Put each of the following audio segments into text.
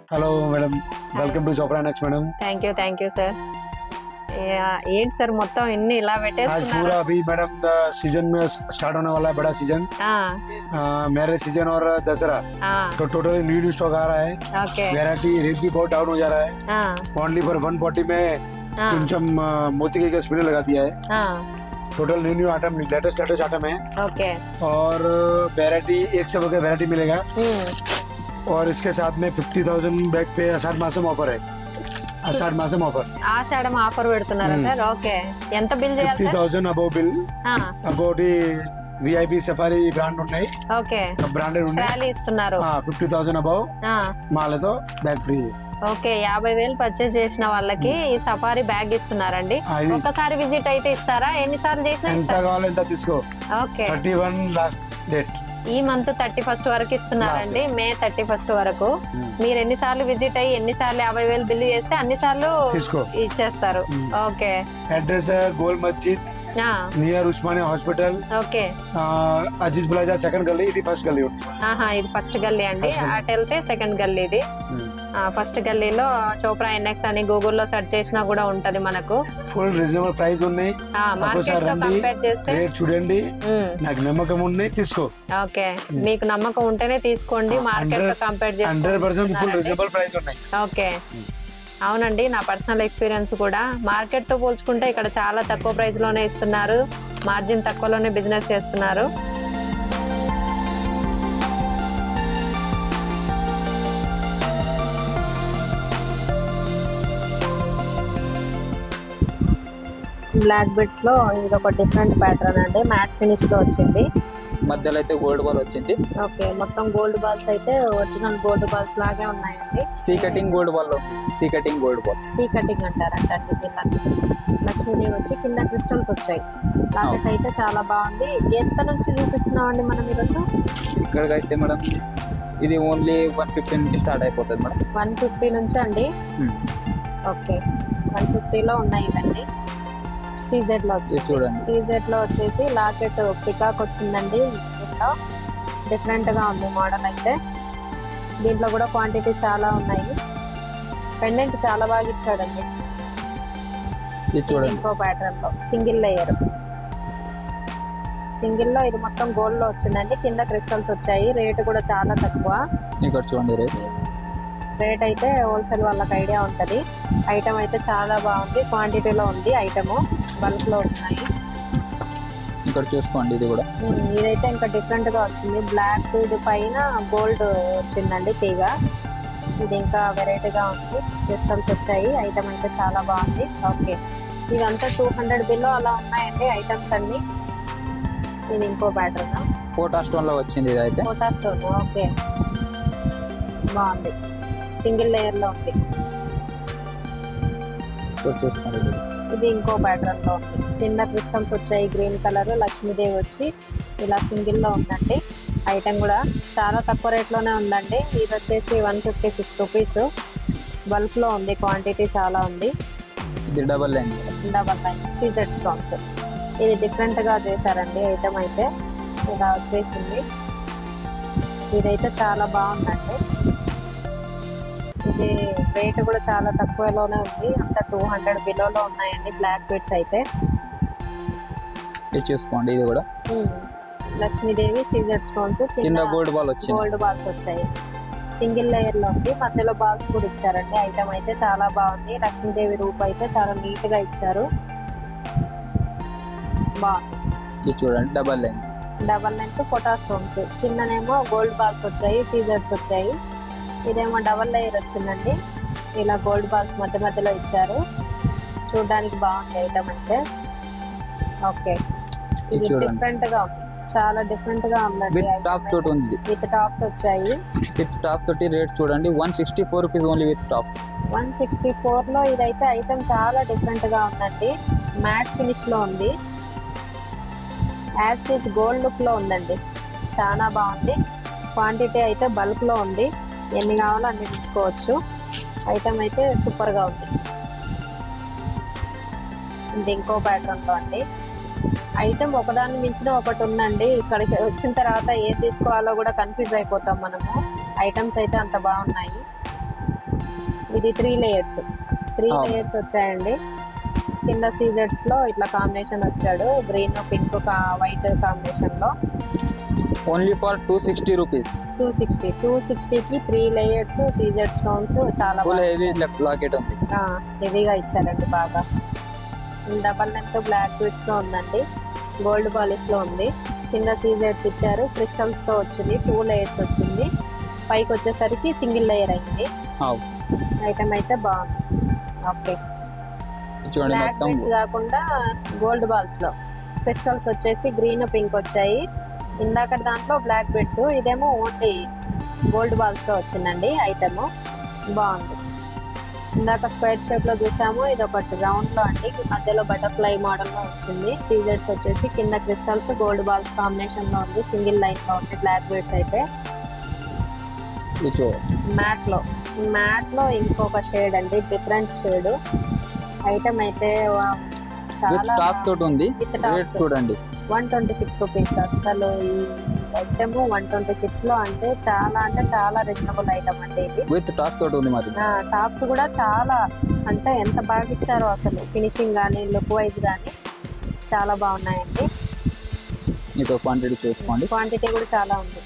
Hello madam welcome to Chopra next madam thank you thank you sir ఏంటి sir మొత్తం ఇన్ని ఇలా आज పెట్టేస్తున్నారు पूरा अभी मैडम सीजन में स्टार्ट होने वाला है बड़ा सीजन ఆ, मैरिज सीजन और दसरा ఆ, तो टोटल न्यू न्यू स्टॉक आ रहा है ఓకే वेराइटी रेट भी बहुत डाउन हो जा रहा है ఆ, ओनली पर 140 में ఆ, कुंचम मोती का स्पिनर लगा दिया है ఆ, total new new item latest latest item है ఓకే और वेराइटी एक से बढ़कर वेराइटी मिलेगा ఉమ్, और इसके साथ में फिफ्टी थाउजेंड बैग पे अषाढ़ मासम ऑफर है अषाढ़ मासम ऑफर ఆషాఢం ఆఫర్ పెడుతున్నారా సార్ ఓకే ఎంత బిల్ చేయాలి fifty sir thousand above bill ఆ, ఇంకోటి విఐపి సఫారీ బ్రాండ్ ఉన్నాయి ఓకే బ్రాండెడ్ ఉన్నాయి ట్రాలీ ఇస్తున్నారు ఫిఫ్టీ థౌసండ్ అబౌవ్ ఆ, మాలతో బ్యాగ్ ఫ్రీ ఓకే యాభై వేలు పర్చేస్ చేసిన వాళ్ళకి ఈ సఫారీ బ్యాగ్ ఇస్తున్నారండి ఆ, ఇది- ఒకసారి విజిట్ అయితే ఇస్తారా ఎన్నిసార్లు చేసినా ఎంత ఇస్తారా కావాలో ఎంత తీసుకో okay thirty one last date ఈ మంత్ థర్టీ ఫస్ట్ వరకు ఇస్తున్నారండి మే థర్టీ ఫస్ట్ వరకు మీరు ఎన్నిసార్లు విజిట్ అయ్యి ఎన్నిసార్లు యాభై వేలు బిల్లు చేస్తే అన్నిసార్లు తీసుకో ఇచ్చేస్తారు ఓకే అడ్రస్ గోల్ మస్జిద్ ఆ, near Osmania hospital okay Ajit plaza second గల్లీ ఇది ఫస్ట్ గల్లీ ఆహా ఇది ఫస్ట్ గల్లీ అండి First gully. అటు వెళ్తే సెకండ్ గల్లీ ఇది ఫస్ట్ గల్లీలో చోప్రా ఎన్ఎక్స్ అని గూగుల్లో సెర్చ్ చేసినా కూడా ఉంటది మనకు ఫుల్ రీజనబుల్ ప్రైస్ ఉన్నాయి మార్కెట్ ఒక్కోసారి తో రండి కంపేర్ చేస్తే రేట్ చూడండి ఉమ్, నాకు నమ్మకం ఉన్నాయి తీసుకో ఓకే మీకు నమ్మకం ఉంటేనే తీసుకోండి మార్కెట్ తో కంపేర్ హండ్రెడ్ పర్సెంట్ ఫుల్ చేసుకుంటున్నారండి రీజనబుల్ ప్రైస్ ఉన్నాయి ఓకే అవునండి నా పర్సనల్ ఎక్స్పీరియన్స్ కూడా మార్కెట్ తో పోల్చుకుంటే ఇక్కడ చాలా తక్కువ ప్రైస్ లోనే ఇస్తున్నారు మార్జిన్ తక్కువలోనే బిజినెస్ చేస్తున్నారు బ్లాక్ బెడ్స్ లో ఇది ఒక డిఫరెంట్ ప్యాటర్న్ అండి మ్యాట్ ఫినిష్ లో వచ్చింది మధ్యలో అయితే గోల్డ్ బాల్ వచ్చింది ఓకే మొత్తం గోల్డ్ బాల్స్ అయితే ఒరిజినల్ గోల్డ్ బాల్స్ లాగే ఉన్నాయండి C cutting gold ball C cutting gold ball C cutting అంటారంట అండి దీన్ని లక్ష్మీదేవి వచ్చి కింద క్రిస్టల్స్ వచ్చాయి లాకెట్ అయితే చాలా బాగుంది ఎంత నుంచి చూపిస్తున్నామండి మనం ఈరోజు ఇక్కడికైతే మేడం ఇది ఓన్లీ వన్ ఫిఫ్టీ నుంచి స్టార్ట్ అయిపోతుంది మేడం వన్ ఫిఫ్టీ నుంచి అండి Hmm. ఓకే వన్ ఫిఫ్టీలో ఉన్నాయి ఇవన్నీ సీజెడ్ లో వచ్చి ఇది చూడండి సీజెడ్ లో వచ్చేసి లాకెట్ పికాక్ వచ్చిందండి దీంట్లో డిఫరెంట్ గా ఉంది మోడల్ అయితే దీంట్లో కూడా క్వాంటిటీ చాలా ఉన్నాయి పెండెంట్ చాలా బాగా ఇచ్చాడండి ఇది చూడండి ఇంకో ప్యాటర్న్ లో సింగిల్ లేయర్ సింగిల్ లో ఇది మొత్తం గోల్డ్ లో వచ్చిందండి కింద క్రిస్టల్స్ వచ్చాయి రేట్ కూడా చాలా తక్కువ ఇక్కడ చూడండి రేట్ రేట్ అయితే హోల్సేల్ వాళ్ళకి ఐడియా ఉంటది ఐటమ్ అయితే చాలా బాగుంది క్వాంటిటీలో ఉంది ఐటమ్ బల్క్ లో ఉన్నాయి ఇక్కడ చూసుకోండి ఇది కూడా ఉమ్, ఇదైతే ఇంకా డిఫరెంట్ గా వచ్చింది బ్లాక్ ఇది పైన గోల్డ్ వచ్చిందండి తీగ ఇది ఇంకా వెరైటీగా ఉంది క్రిస్టల్స్ వచ్చాయి ఐటమ్ అయితే చాలా బాగుంది ఓకే ఇదంతా టూ హండ్రెడ్ బిలో అలా ఉన్నాయండి ఐటమ్స్ అన్ని ఇది ఇంకో ప్యాటర్న్ పోటా స్టోన్ లో వచ్చింది ఇది అయితే ఫోటా స్టోన్ ఓకే బాగుంది సింగిల్ లేయర్ లో ఉంది ఇక్కడ చూసుకోండి ఇది. ఇది ఇంకో ప్యాటర్న్ లో ఉంది కింద క్రిస్టల్స్ వచ్చాయి గ్రీన్ కలర్ లక్ష్మీదేవి వచ్చి ఇలా సింగిల్ లో ఉందండి ఐటమ్ కూడా చాలా తక్కువ రేట్ లోనే ఉందండి ఇది వచ్చేసి one fifty six rupees bulk లో ఉంది క్వాంటిటీ చాలా ఉంది ఇది double line double nine CZ stones ఇది డిఫరెంట్ గా చేశారండి ఐటమ్ అయితే ఇలా వచ్చేసింది ఇదైతే చాలా బాగుందండి ఇది రేట్ కూడా చాలా తక్కువలోనే ఉంది అంత టూ హండ్రెడ్ బిలోలో ఉన్నాయండి బ్లాక్ బీడ్స్ అయితే ఇది చూసుకోండి ఇది కూడా ఉమ్. లక్ష్మీదేవి సీజెడ్ స్టోన్స్ కింద గోల్డ్ బాల్ వచ్చింది గోల్డ్ బాల్స్ వచ్చాయి సింగిల్ లేయర్ లో ఉంది మధ్యలో బాల్స్ కూడా ఇచ్చారండి ఐటమ్ అయితే చాలా బాగుంది లక్ష్మీదేవి రూప్ అయితే చాలా నీట్ గా ఇచ్చారు బాగుంది ఇది చూడండి డబల్ లైన్ డబల్ లెంత్ పొటా స్టోన్స్ కిందనేమో గోల్డ్ బాల్స్ వచ్చాయి సీజర్స్ వచ్చాయి ఇదేమో డబల్ లేయర్ వచ్చిందండి ఇలా గోల్డ్ బాల్స్ మధ్య మధ్యలో ఇచ్చారు చూడడానికి బాగుంది ఐటమ్ అయితే ఓకే ఇది ఇది చూడండి డిఫరెంట్ గా ఉంది చాలా డిఫరెంట్ గా ఉందండి విత్ టాప్స్ తోటి ఉంది విత్ టాప్స్ వచ్చాయి విత్ టాప్స్ తోటి రేట్ చూడండి one sixty four rupees only with tops one sixty four లో ఇదైతే ఐటమ్ చాలా డిఫరెంట్ గా ఉందండి మ్యాట్ ఫినిష్ లో ఉంది యాస్టిస్ గోల్డ్ లుక్ లో ఉందండి చాలా బాగుంది క్వాంటిటీ అయితే బల్క్ లో ఉంది ఎన్ని కావాలో అన్ని తీసుకోవచ్చు ఐటమ్ అయితే సూపర్ గా ఉంది ఇది ఇంకో ప్యాటర్న్ లో అండి ఐటమ్ ఒకదాన్ని మించిన ఒకటి ఉందండి ఇక్కడికి వచ్చిన తర్వాత ఏది తీసుకోవాలో కూడా కన్ఫ్యూజ్ అయిపోతాం మనము ఐటమ్స్ అయితే అంత బాగున్నాయి ఇది త్రీ లేయర్స్ త్రీ అవును. లేయర్స్ వచ్చాయండి కింద సీజర్స్ లో ఇట్లా కాంబినేషన్ వచ్చాడు గ్రీన్ పింక్ వైట్ కాంబినేషన్ లో only for two sixty rupees two sixty two సిక్స్టీకి త్రీ లేయర్స్ సీజర్ స్టోన్స్ చాలా ఫుల్ బాగా హెవీ లాకెట్ ఉంది హెవీగా ఇచ్చారండి బాగా డబల్ లెంత్ బ్లాక్ బీడ్స్ లో ఉందండి గోల్డ్ పాలిష్ లో ఉంది కింద సీజర్స్ ఇచ్చారు క్రిస్టల్స్ తో వచ్చింది టూ లేయర్స్ వచ్చింది పైకి వచ్చేసరికి సింగిల్ లేయర్ అయింది అవు. ఐటమ్ అయితే బాగుంది ఓకే చూడండి బ్లాక్ మొత్తం బీడ్స్ కాకుండా గోల్డ్ బాల్స్ లో క్రిస్టల్స్ వచ్చేసి గ్రీన్ పింక్ వచ్చాయి ఇందాక దాంట్లో బ్లాక్ బీడ్స్ ఇదేమో ఓన్లీ గోల్డ్ బాల్స్ లో వచ్చిందండి ఐటమ్ బాగుంది ఇందాక స్క్వేర్ షేప్ లో చూసాము ఇది ఒకటి రౌండ్ లో అండి మధ్యలో బటర్ఫ్లై మోడల్ లో వచ్చింది సీజర్స్ వచ్చేసి కింద క్రిస్టల్స్ గోల్డ్ బాల్స్ కాంబినేషన్ లో ఉంది సింగిల్ లైన్ లో ఉంది బ్లాక్ బీడ్స్ అయితే ఇది చూడండి మ్యాట్ లో మ్యాట్ లో ఇంకొక షేడ్ అండి డిఫరెంట్ షేడ్ ఐటమ్ అయితే వా- విత్ చాలా టాప్స్ తోటి ఉంది With రేట్ tops. చూడండి వన్ ట్వంటీ సిక్స్ రూపీస్ అసలు ఈ ఐటమ్ వన్ ట్వంటీ సిక్స్ లో అంటే చాలా అంటే చాలా రీజనబుల్ ఐటమ్ అండి ఇది విత్ టాప్స్ తోటి ఉంది మాది టాప్స్ కూడా చాలా అంటే ఎంత బాగా ఇచ్చారో అసలు ఫినిషింగ్ కానీ లుక్ వైజ్ కానీ చాలా బాగున్నాయండి మీతో క్వాంటిటీ చూసుకోండి క్వాంటిటీ కూడా చాలా ఉంది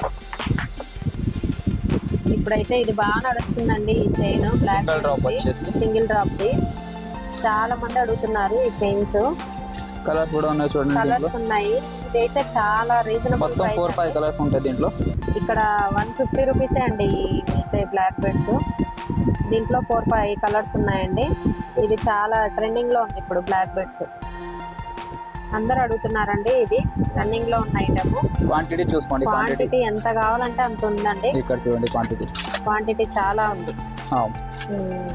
ఇప్పుడైతే ఇది బాగా నడుస్తుందండి ఈ చైన్ బ్లాక్ Single drop వచ్చేసి. సింగిల్ డ్రాప్ ది చాలా మంది అడుగుతున్నారు ఈ చైన్స్ కలర్ కూడా ఉన్నాయి చూడండి దీంట్లో కలర్స్ ఉన్నాయి ఇదైతే చాలా రీజనబుల్ మొత్తం ఫోర్ ఫైవ్ కలర్స్ ఉంటాయి దీంట్లో ఇక్కడ వన్ ఫిఫ్టీ రూపీసే అండి అయితే బ్లాక్ బెడ్స్ దీంట్లో ఫోర్ ఫైవ్ కలర్స్ ఉన్నాయండి ఇది చాలా ట్రెండింగ్ లో ఉంది ఇప్పుడు బ్లాక్ బెడ్స్ అందరు అడుగుతున్నారండి ఇది రన్నింగ్ లో ఉన్న ఐటమ్ క్వాంటిటీ చూసుకోండి క్వాంటిటీ క్వాంటిటీ ఎంత కావాలంటే అంత ఉందండి ఇక్కడ చూడండి క్వాంటిటీ క్వాంటిటీ చాలా ఉంది మ్మ్.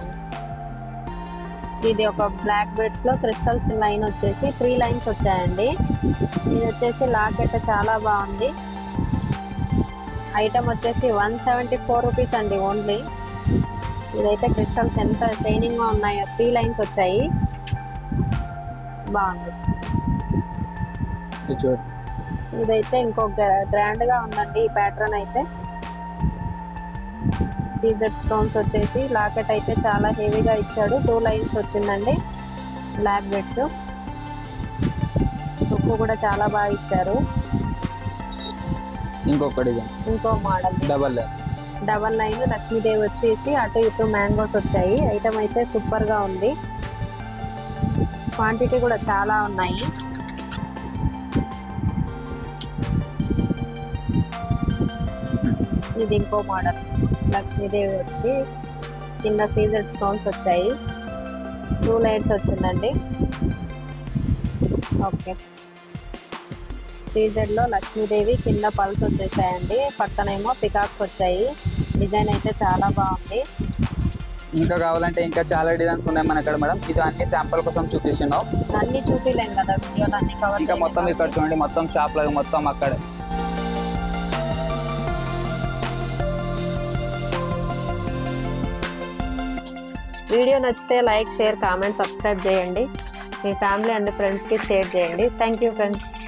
ఇది ఒక బ్లాక్ బెడ్స్ లో క్రిస్టల్స్ లైన్ వచ్చేసి త్రీ లైన్స్ వచ్చాయండి ఇది వచ్చేసి లాకెట్ చాలా బాగుంది ఐటమ్ వచ్చేసి వన్ సెవెంటీ ఫోర్ రూపీస్ అండి ఓన్లీ ఇదైతే క్రిస్టల్స్ ఎంత షైనింగ్ గా ఉన్నాయో త్రీ లైన్స్ వచ్చాయి బాగుంది ఇది చూడండి ఇదైతే ఇంకో గ్రాండ్ గా ఉందండి ఈ ప్యాటర్న్ అయితే సీజెడ్ స్టోన్స్ వచ్చేసి లాకెట్ అయితే చాలా హెవీగా ఇచ్చాడు టూ లైన్స్ వచ్చిందండి బ్లాక్ బెడ్స్ ఉప్పు కూడా చాలా బాగా ఇచ్చారు ఇంకొక డిజైన్ ఇంకో model double length double line Lakshmidevi వచ్చేసి అటు ఇటు మ్యాంగోస్ వచ్చాయి ఐటమ్ అయితే సూపర్ గా ఉంది క్వాంటిటీ కూడా చాలా ఉన్నాయి ఇది ఇంకో మోడల్ లక్ష్మీదేవి వచ్చి కింద సీజర్ స్టోన్స్ వచ్చాయి టూ లైట్స్ వచ్చిందండి ఓకే సీజర్ లో లక్ష్మీదేవి కింద పల్స్ వచ్చేసాయండి పక్కనేమో పికాక్స్ వచ్చాయి డిజైన్ అయితే చాలా బాగుంది ఇంకా కావాలంటే ఇంకా చాలా డిజైన్స్ ఉన్నాయి మన ఇక్కడ మేడం ఇది అన్ని శాంపుల్ కోసం చూపిస్తున్నాం అన్ని చూపిలేం కదా వీడియోలో అన్ని కవర్ ఇంకా మొత్తం ఇక్కడ చూడండి మొత్తం షాప్ లాగా మొత్తం అక్కడ వీడియో నచ్చితే లైక్ షేర్ కామెంట్ సబ్స్క్రైబ్ చేయండి మీ ఫ్యామిలీ అండ్ ఫ్రెండ్స్కి షేర్ చేయండి థ్యాంక్ యూ ఫ్రెండ్స్